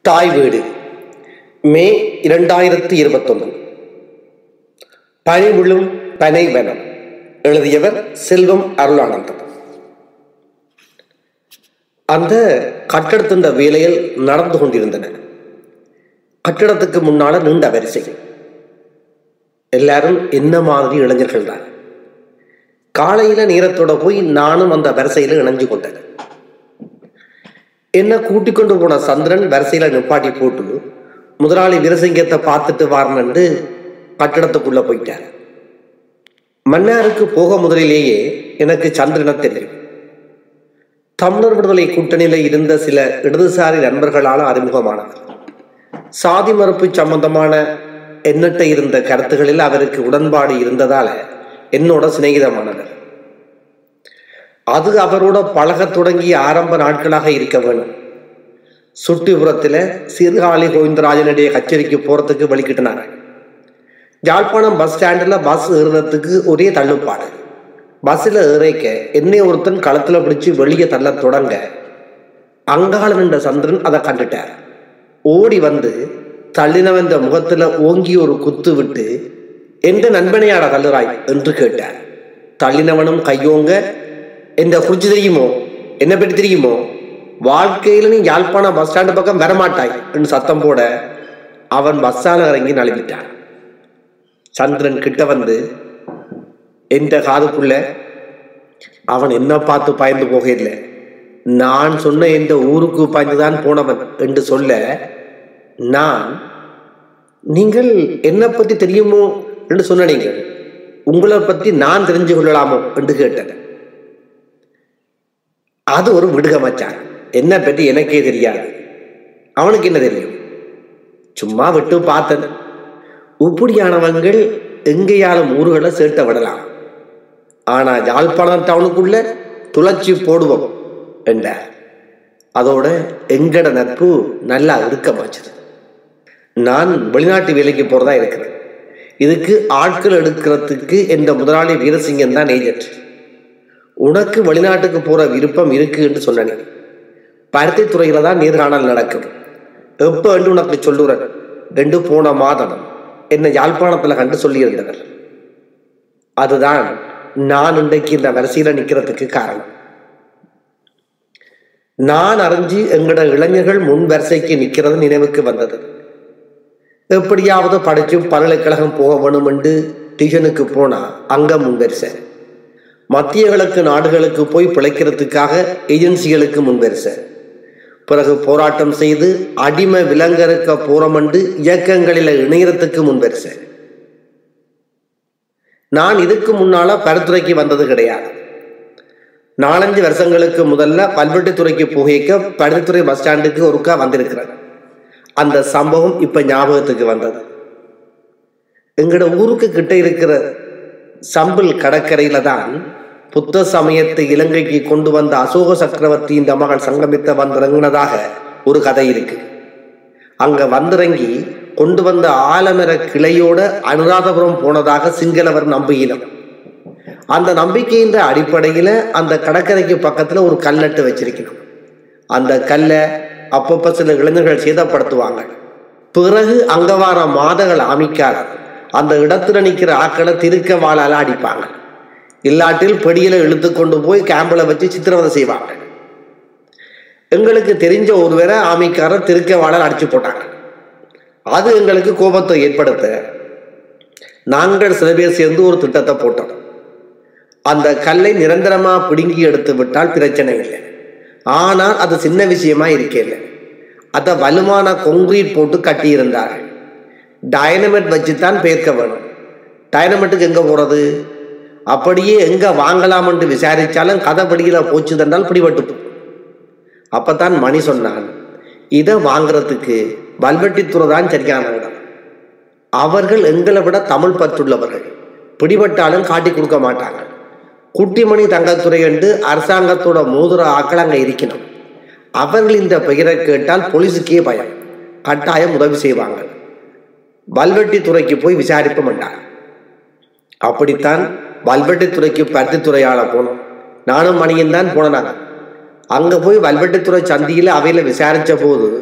தாய் வீடு மே இரண்டாயிரத்தி இருபத்தொன்று பனி விழும் பனைவனம் எழுதியவர் செல்வம் அருளானந்தம் அந்த கட்டடத்தின் வேலைகள் நடந்து கொண்டிருந்தன கட்டடத்துக்கு முன்னால நீண்ட வரிசை எல்லாரும் என்ன மாதிரி இளைஞர்கள் தான் காலையில நேரத்தோட போய் நானும் அந்த வரிசையில இணைஞ்சு கொண்டேன் என்ன கூட்டிக் கொண்டு போன சந்திரன் வரிசையில நிப்பாட்டி போட்டு முதலாளி வீரசிங்கத்தை பார்த்துட்டு வாரனு கட்டடத்துக்குள்ள போயிட்டார் மன்னாருக்கு போக முதலிலேயே எனக்கு சந்திரனை தெரியும் தமிழர் விடுதலை கூட்டணியில இருந்த சில இடதுசாரி நண்பர்களால் அறிமுகமானது சாதி மறுப்பு சம்பந்தமான எண்ணற்ற இருந்த கருத்துகளில் அவருக்கு உடன்பாடு இருந்ததால என்னோட சிநேகிதமானவர் அது அவரோட பழகத் தொடங்கிய ஆரம்ப நாட்களாக இருக்க வேணும் சுட்டிபுரத்தில் சீர்காழி கோவிந்தராஜனுடைய கச்சேரிக்கு போறதுக்கு வழிகிட்டினாங்க யாழ்ப்பாணம் பஸ் ஸ்டாண்டில் பஸ் ஏறுறதுக்கு ஒரே தள்ளுப்பாடு பஸ்ஸில் ஏறைக்க என்னை ஒருத்தன் களத்தில் பிடிச்சு வெளியே தள்ள தொடங்க அங்காள நின்ற சந்திரன் அதை கண்டுட்டார் ஓடி வந்து தள்ளினவன் முகத்துல ஓங்கி ஒரு குத்து விட்டு எந்த நண்பனையாட தள்ளுறாய் என்று கேட்டார் தள்ளினவனும் கையோங்க எந்த குறிச்சு தெரியுமோ என்ன பற்றி தெரியுமோ வாழ்க்கையில நீ யாழ்ப்பாணம் பஸ் ஸ்டாண்டு பக்கம் வரமாட்டாய் என்று சத்தம் போட அவன் பஸ்ஸால இறங்கி நழுவிட்டான் சந்திரன் கிட்ட வந்து எந்த காதுக்குள்ள அவன் என்ன பார்த்து பாய்ந்து போகல நான் சொன்ன எந்த ஊருக்கு பாய்ந்துதான் போனவன் என்று சொல்ல நான் நீங்கள் என்ன பத்தி தெரியுமோ என்று சொன்ன நீங்கள் உங்களை பத்தி நான் தெரிஞ்சு கொள்ளலாமோ என்று கேட்டேன் அது ஒரு விடுக மச்சான் என்ன பற்றி எனக்கே தெரியாது அவனுக்கு என்ன தெரியும் சும்மா விட்டு பார்த்தேன் இப்படியானவங்கள் எங்கேயாலும் ஊர்களை சேர்த்த விடலாம் ஆனா யாழ்ப்பாணம் டவுனுக்குள்ள துளச்சி போடுவோம் என்றார் அதோட எங்கட நட்பு நல்லா இறுக்கமாச்சது நான் வெளிநாட்டு வேலைக்கு போறதா இருக்கிறேன் இதுக்கு ஆட்கள் எடுக்கிறதுக்கு இந்த முதலாளி வீரசிங்கன் தான் ஏஜென்ட் உனக்கு வெளிநாட்டுக்கு போற விருப்பம் இருக்கு என்று சொன்னேன் பருத்தி துறையில தான் நேர்காணல் நடக்கும் எப்ப என்று உனக்கு சொல்லுறேன் ரெண்டு போன மாதம் என்னை யாழ்ப்பாணத்துல கண்டு சொல்லியிருந்தவர் அதுதான் நான் இன்றைக்கு இந்த வரிசையில நிக்கிறதுக்கு காரணம் நான் அறிஞ்சு எங்கட இளைஞர்கள் முன் வரிசைக்கு நிக்கிறது நினைவுக்கு வந்தது எப்படியாவது படிச்சு பல்கலைக்கழகம் போக வேணும் என்று டியூஷனுக்கு போனா அங்க முன் வரிசை மத்திய கிழக்கு நாடுகளுக்கு போய் பிழைக்கிறதுக்காக ஏஜென்சிகளுக்கு முன் வரிசை பிறகு போராட்டம் செய்து அடிமை விலங்கறுக்க போறமண்டு இயக்கங்களில் இணையறதுக்கு முன் வரிசை நான் இதுக்கு முன்னால பருத்துறைக்கு வந்தது கிடையாது நாலஞ்சு வருஷங்களுக்கு முதல்ல பல்வெட்டுத்துறைக்கு புகைக்க பருத்தித்துறை பஸ் ஸ்டாண்டுக்கு ஒருக்கா வந்திருக்கிறேன் அந்த சம்பவம் இப்ப ஞாபகத்துக்கு வந்தது எங்கட ஊருக்கு கிட்ட இருக்கிற சம்பிள் கடற்கரையில தான் புத்த சமயத்தை இலங்கைக்கு கொண்டு வந்த அசோக சக்கரவர்த்தி இந்த மகள் சங்கமித்த வந்திறங்கினதாக ஒரு கதை இருக்கு அங்க வந்திறங்கி கொண்டு வந்த ஆலமர கிளையோட அனுராதபுரம் போனதாக சிங்களவர் நம்புகிறோம் அந்த நம்பிக்கையின் அடிப்படையில அந்த கடற்கரைக்கு பக்கத்துல ஒரு கல் நட்டு வச்சிருக்கணும் அந்த கல்லை அப்பப்ப சில இளைஞர்கள் சேதப்படுத்துவாங்க பிறகு அங்க வர மாதங்கள் அமைக்காத அந்த இடத்துல நிக்கிற ஆக்களை திருக்க வாழால அடிப்பாங்க இல்லாட்டில் பெடியில இழுத்து கொண்டு போய் கேம்பில் வச்சு சித்திரவதை செய்வாங்க எங்களுக்கு தெரிஞ்ச ஒருவரை ஆமைக்காரர் திருக்க வாழல் அடிச்சு போட்டாங்க அது எங்களுக்கு கோபத்தை ஏற்படுத்த நாங்கள் சில பேர் சேர்ந்து ஒரு திட்டத்தை போட்டோம் அந்த கல்லை நிரந்தரமா பிடுங்கி எடுத்து விட்டால் பிரச்சனை இல்லை ஆனால் அது சின்ன விஷயமா இருக்கல அதை வலுவான கொங்கிரீட் போட்டு கட்டியிருந்தார்கள் டைனமெட் வச்சு தான் பேர்க்க வேணும் டைனமெட்டுக்கு எங்க போறது அப்படியே எங்க வாங்கலாம் என்று விசாரிச்சாலும் கதை படியில போச்சு தந்தால் பிடிபட்டு அப்பதான் மணி சொன்னான் இதை வாங்குறதுக்கு வல்வெட்டித்துறை தான் சரியான இடம் அவர்கள் எங்களை விட தமிழ் பற்றுள்ளவர்கள் பிடிபட்டாலும் காட்டி கொடுக்க மாட்டாங்க குட்டிமணி தங்கத்துறை என்று அரசாங்கத்தோட மோதிர ஆக்கள் அங்க இருக்கணும் அவர்கள் இந்த பெயரை கேட்டால் போலீஸுக்கே பயம் கட்டாயம் உதவி செய்வாங்க வல்வெட்டி துறைக்கு போய் விசாரிக்க மாட்டாங்க அப்படித்தான் வல்வெட்டித்துறைக்கு பருத்தித்துறையால போனோம் நானும் மணியும் தான் போனாங்க அங்க போய் வல்வெட்டித்துறை சந்தியில அவையில விசாரிச்ச போது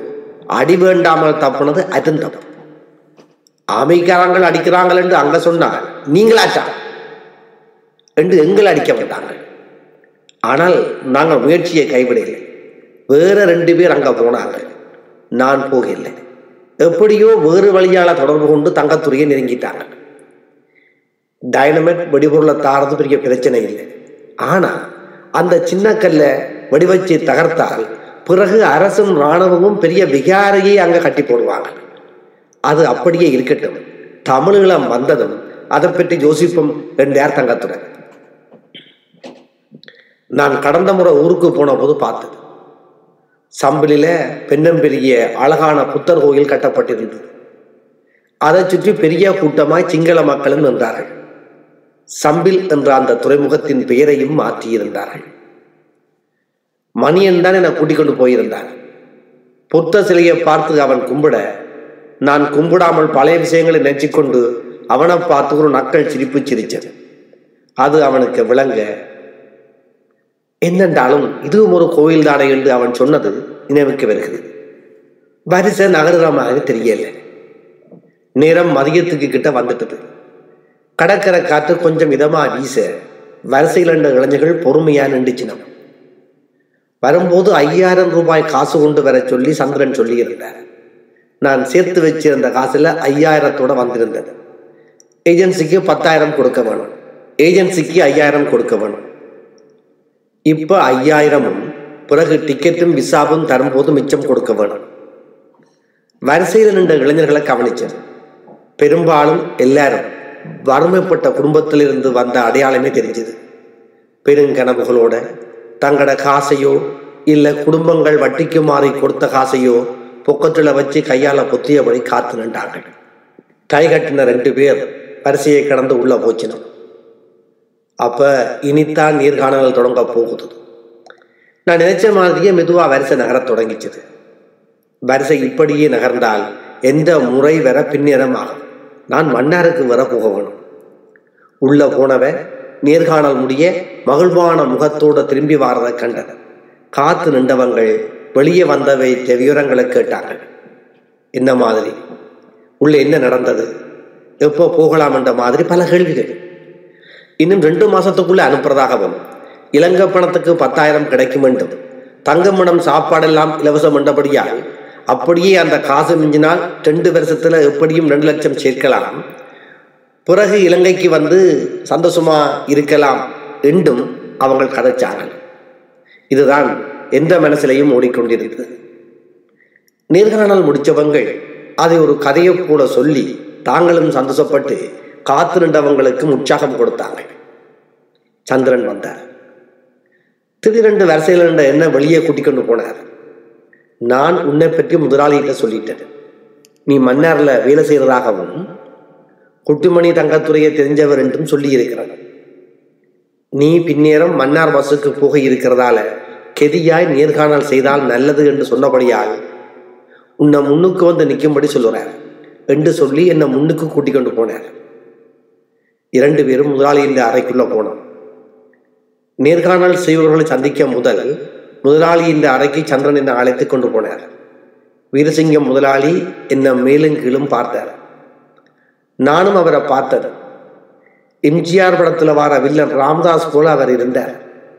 அடி வேண்டாமல் தப்புனது அதுவும் தப்பு அமைக்காரங்கள் அடிக்கிறாங்கள் என்று அங்க சொன்னாங்க நீங்களாச்சா என்று எங்களை அடிக்க மாட்டாங்க ஆனால் நாங்கள் முயற்சியை கைவிடவில்லை வேற ரெண்டு பேர் அங்க போனாங்க நான் போகவில்லை எப்படியோ வேறு வழியால தொடர்பு கொண்டு தங்கத்துறையை நெருங்கிட்டாங்க டைனமைட் வெடிபொருளை தாரது பெரிய பிரச்சனை இல்லை ஆனா அந்த சின்ன கல்ல வெடிவச்சு தகர்த்தால் பிறகு அரசும் இராணுவமும் பெரிய விகாரையை அங்க கட்டி போடுவாங்க அது அப்படியே இருக்கட்டும் தமிழீழம் வந்ததும் அதை பற்றி யோசிப்போம் என்றார் தங்கத்துடன் நான் கடந்த முறை ஊருக்கு போன போது பார்த்தது சம்பிலில பெண்ணம்பெரிய அழகான புத்தர் கோயில் கட்டப்பட்டிருந்தது அதை சுற்றி பெரிய கூட்டமாய் சிங்கள மக்களும் நின்றார்கள் சம்பில் என்ற அந்த துறைமுகத்தின் பெயரையும் மாற்றியிருந்தார்கள் மணியன் தான் என்னை கூட்டிக் கொண்டு போயிருந்தான் புத்த சிலையை பார்த்து அவன் கும்பிட நான் கும்பிடாமல் பழைய விஷயங்களை நினைச்சுக்கொண்டு அவனை பார்த்து ஒரு நக்கள் சிரிப்பு சிரிச்சது அது அவனுக்கு விளங்க என்னென்றாலும் இதுவும் ஒரு கோயில் தானே என்று அவன் சொன்னது நினைவுக்கு வருகிறது வரிசை நகருற மாதிரி தெரியல நேரம் மதியத்துக்கு கிட்ட வந்துட்டது கடற்கரை காற்று கொஞ்சம் இதமா வீச வரிசையில் ரெண்டு இளைஞர்கள் பொறுமையா நின்றுச்சினம் வரும்போது ஐயாயிரம் ரூபாய் காசு கொண்டு வர சொல்லி சந்திரன் சொல்லி இருந்தார் நான் சேர்த்து வச்சிருந்த காசுல ஐயாயிரத்தோட வந்திருந்தது ஏஜென்சிக்கு பத்தாயிரம் கொடுக்க வேணும் ஏஜென்சிக்கு ஐயாயிரம் கொடுக்க வேணும் இப்ப ஐயாயிரமும் பிறகு டிக்கெட்டும் விசாவும் தரும்போது மிச்சம் கொடுக்க வேணும் வரிசையில் நின்ற இளைஞர்களை கவனிச்சேன் பெரும்பாலும் எல்லாரும் வறுமைப்பட்ட குடும்பத்திலிருந்து வந்த அடையாளமே தெரிஞ்சது பெருங்கனவுகளோட தங்களோட காசையோ இல்ல குடும்பங்கள் வட்டிக்கு மாறி கொடுத்த காசையோ பொக்கத்துல வச்சு கையால பொத்தியபடி காத்து நின்றாங்க கை கட்டின ரெண்டு பேர் வரிசையை கடந்து உள்ள போச்சினோம் அப்ப இனித்தான் நீர்காணல் தொடங்க போகுது நான் நினைச்ச மாதிரியே மெதுவா வரிசை நகரத் தொடங்கிச்சது வரிசை இப்படியே நகர்ந்தால் எந்த முறை வர பின்னிறம் ஆகும் நான் மன்னாருக்கு வர போக வேணும் உள்ள போனவ நேர்காணல் முடிய மகிழ்வான முகத்தோட திரும்பி வாரதை கண்டன காத்து நின்றவங்கள் வெளியே வந்தவை விவரங்களை கேட்டாங்க என்ன மாதிரி உள்ள என்ன நடந்தது எப்போ போகலாம் என்ற மாதிரி பல கேள்விகள் இன்னும் ரெண்டு மாசத்துக்குள்ள அனுப்புறதாகவும் இலங்கை பணத்துக்கு பத்தாயிரம் கிடைக்கும் என்றும் தங்கமிடம் சாப்பாடெல்லாம் இலவசம் என்றபடியால் அப்படியே அந்த காசு மிஞ்சினால் ரெண்டு வருஷத்துல எப்படியும் ரெண்டு லட்சம் சேர்க்கலாம் பிறகு இலங்கைக்கு வந்து சந்தோஷமா இருக்கலாம் என்றும் அவங்க கதைச்சாங்க இதுதான் எந்த மனசிலையும் ஓடிக்கொண்டிருந்தது நேர்காணல் முடிச்சவங்கள் அதை ஒரு கதையை கூட சொல்லி தாங்களும் சந்தோஷப்பட்டு காத்து நின்றவங்களுக்கு உற்சாகம் கொடுத்தாங்க சந்திரன் வந்தார் திடீரென்று வரிசையில் இருந்த என்ன வெளியே கூட்டிக் கொண்டு போனார் நான் உன்னை பற்றி முதலாளிகிட்ட சொல்லிட்டேன் நீ மன்னார்ல வேலை செய்யறதாகவும் குட்டுமணி தங்கத்துறையை தெரிஞ்சவர் என்றும் சொல்லி இருக்கிறார் நீ பின்னேரம் மன்னார் பஸ்ஸுக்கு போக இருக்கிறதால கெதியாய் நேர்காணல் செய்தால் நல்லது என்று சொன்னபடியால் உன்னை முன்னுக்கு வந்து நிற்கும்படி சொல்லுறார் என்று சொல்லி என்னை முன்னுக்கு கூட்டிக் கொண்டு போனார் இரண்டு பேரும் முதலாளியின் அறைக்குள்ள போனோம் நேர்காணல் செய்பவர்களை சந்திக்க முதல் முதலாளி இந்த அறைக்கு சந்திரன் என்னை அழைத்துக் கொண்டு போனார் வீரசிங்கம் முதலாளி என்ன மேலும் கீழும் பார்த்தார் நானும் அவரை பார்த்தது எம்ஜிஆர் படத்துல வர வில்லன் ராம்தாஸ் போல அவர் இருந்தார்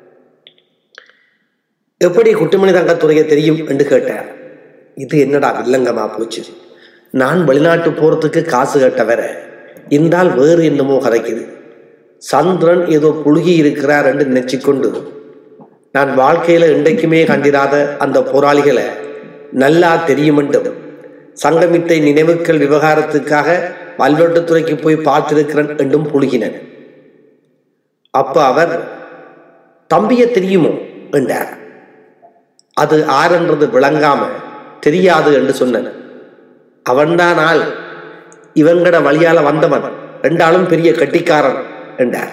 எப்படி குட்டுமணி தங்கத்துறையை தெரியும் என்று கேட்டார் இது என்னடா வில்லங்கமா போச்சு நான் வெளிநாட்டு போறதுக்கு காசு கட்ட வர இந்தால் வேறு என்னமோ கதைக்குது சந்திரன் ஏதோ புழுகி இருக்கிறார் என்று நினைச்சுக்கொண்டு நான் வாழ்க்கையில இன்றைக்குமே கண்டிராத அந்த போராளிகளை நல்லா தெரியும் என்றும் சங்கமித்தை நினைவுகள் விவகாரத்துக்காக வல்வெட்டுத்துறைக்கு போய் பார்த்திருக்கிறேன் என்றும் புழுகினேன் அப்ப அவர் தம்பிய தெரியுமோ என்றார் அது ஆரென்றது விளங்காம தெரியாது என்று சொன்னேன் அவன்தான் ஆள் இவங்கட வழியால வந்தவன் ரெண்டாலும் பெரிய கட்டிக்காரன் என்றார்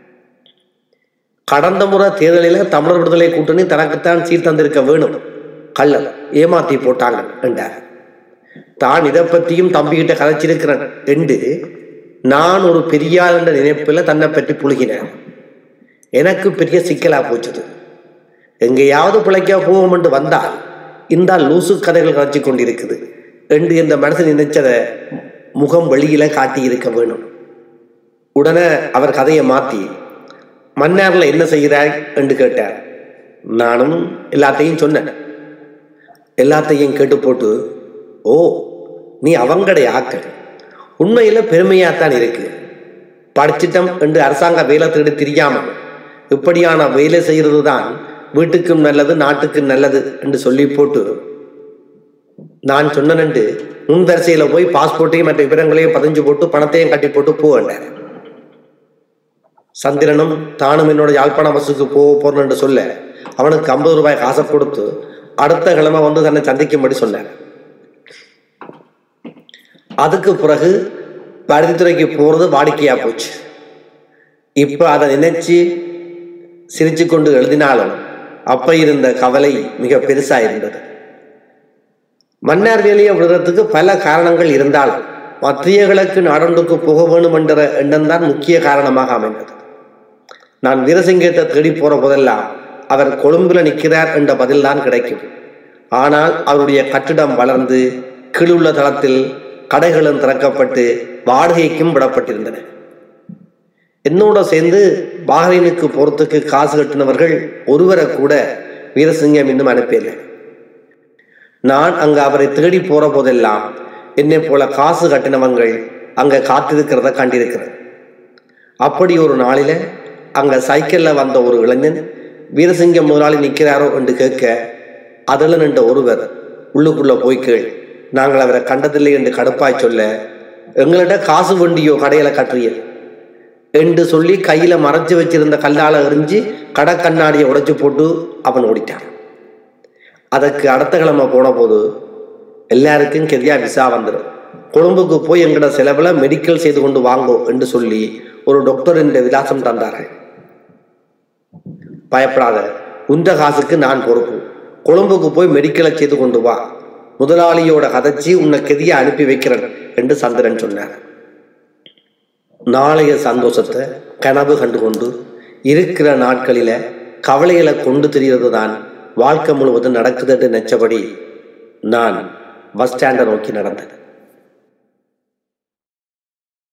கடந்த முறை தேர்தலில் தமிழர் விடுதலை கூட்டணி தனக்குத்தான் சீர் தந்திருக்க வேணும் கள்ளல் ஏமாத்தி போட்டாங்க என்றார் தான் இதை பற்றியும் தம்பிகிட்ட கதைச்சிருக்கிறேன் என்று நான் ஒரு பெரியாள் என்ற நினைப்பில் தன்னை பற்றி புழுகினேன் எனக்கு பெரிய சிக்கலா போச்சுது எங்கேயாவது பிழைக்க போவோம் என்று வந்தால் இந்த லூசு கதைகள் காட்சி கொண்டிருக்குது என்று இந்த மனசன் நினைச்சதை முகம் வெளியில காட்டி இருக்க வேணும் உடனே அவர் கதையை மாத்தி மன்னார்ல என்ன செய்கிறாய் என்று கேட்டார் நானும் எல்லாத்தையும் சொன்னேன் எல்லாத்தையும் கேட்டு போட்டு ஓ நீ அவங்கடைய ஆக்கள் உண்மையில பெருமையாத்தான் இருக்கு படிச்சிட்டம் என்று அரசாங்க வேலை தேடி தெரியாமல் இப்படியான வேலை செய்யறது தான் வீட்டுக்கும் நல்லது நாட்டுக்கும் நல்லது என்று சொல்லி போட்டு நான் சொன்னனண்டு முன் வரிசையில போய் பாஸ்போர்ட்டையும் மற்ற விவரங்களையும் பதிஞ்சு போட்டு பணத்தையும் கட்டி போட்டு போவேன் சந்திரனும் தானும் என்னோட யாழ்ப்பாண பஸ்ஸுக்கு போக போறேன் என்று சொல்ல அவனுக்கு ஐம்பது ரூபாய் காசை கொடுத்து அடுத்த கிழமை வந்து தன்னை சந்திக்கும்படி சொன்னார் அதுக்கு பிறகு பருத்தித்துறைக்கு போறது வாடிக்கையா போச்சு இப்ப அதை நினைச்சு சிரிச்சு கொண்டு எழுதினாலும் அப்ப இருந்த கவலை மிக பெருசா இருந்தது மன்னார் வேலையை விடுறதுக்கு பல காரணங்கள் இருந்தாலும் மத்திய கிழக்கு நாடொன்றுக்கு போக வேணும் என்ற எண்ணம் தான் முக்கிய காரணமாக அமைந்தது நான் வீரசிங்கத்தை தேடி போற போதெல்லாம் அவர் கொழும்புல நிற்கிறார் என்ற பதில் தான் கிடைக்கும் ஆனால் அவருடைய கட்டிடம் வளர்ந்து கீழுள்ள தளத்தில் கடைகளும் திறக்கப்பட்டு வாடகைக்கும் விடப்பட்டிருந்தன என்னோட சேர்ந்து பாஹ்ரைனுக்கு போறதுக்கு காசு கட்டினவர்கள் ஒருவரை கூட வீரசிங்கம் இன்னும் அனுப்பியல நான் அங்க அவரை தேடி போற போதெல்லாம் என்னை போல காசு கட்டினவங்கள் அங்க காத்திருக்கிறத கண்டிருக்கிறேன் அப்படி ஒரு நாளில அங்க சைக்கிள்ல வந்த ஒரு இளைஞன் வீரசிங்கம் முதலாளி நிற்கிறாரோ என்று கேட்க அதில் நின்ற ஒருவர் உள்ளுக்குள்ள போய் கேள் நாங்கள் அவரை கண்டதில்லை என்று கடுப்பாய் சொல்ல எங்களிட காசு வண்டியோ கடையில கட்டுறியல் என்று சொல்லி கையில மறைச்சு வச்சிருந்த கல்லால எறிஞ்சு கடை கண்ணாடியை உடைச்சு போட்டு அவன் ஓடிட்டான் அதற்கு அடுத்த கிழமை போன போது எல்லாருக்கும் கெதியா விசா வந்துடும் கொழும்புக்கு போய் எங்கட செலவுல மெடிக்கல் செய்து கொண்டு வாங்கோ என்று சொல்லி ஒரு டாக்டர் என்ற விலாசம் தந்தார்கள் பயப்படாத உந்த காசுக்கு நான் பொறுப்பு கொழும்புக்கு போய் மெடிக்கலை செய்து கொண்டு வா முதலாளியோட கதைச்சி உன்னை கெதிய அனுப்பி வைக்கிறேன் என்று சந்திரன் சொன்னார் நாளைய சந்தோஷத்தை கனவு கண்டு கொண்டு இருக்கிற நாட்களில கவலைகளை கொண்டு தெரியறது தான் வாழ்க்கை முழுவதும் நடக்குது என்று நினைச்சபடி நான் பஸ் ஸ்டாண்டை நோக்கி நடந்தேன்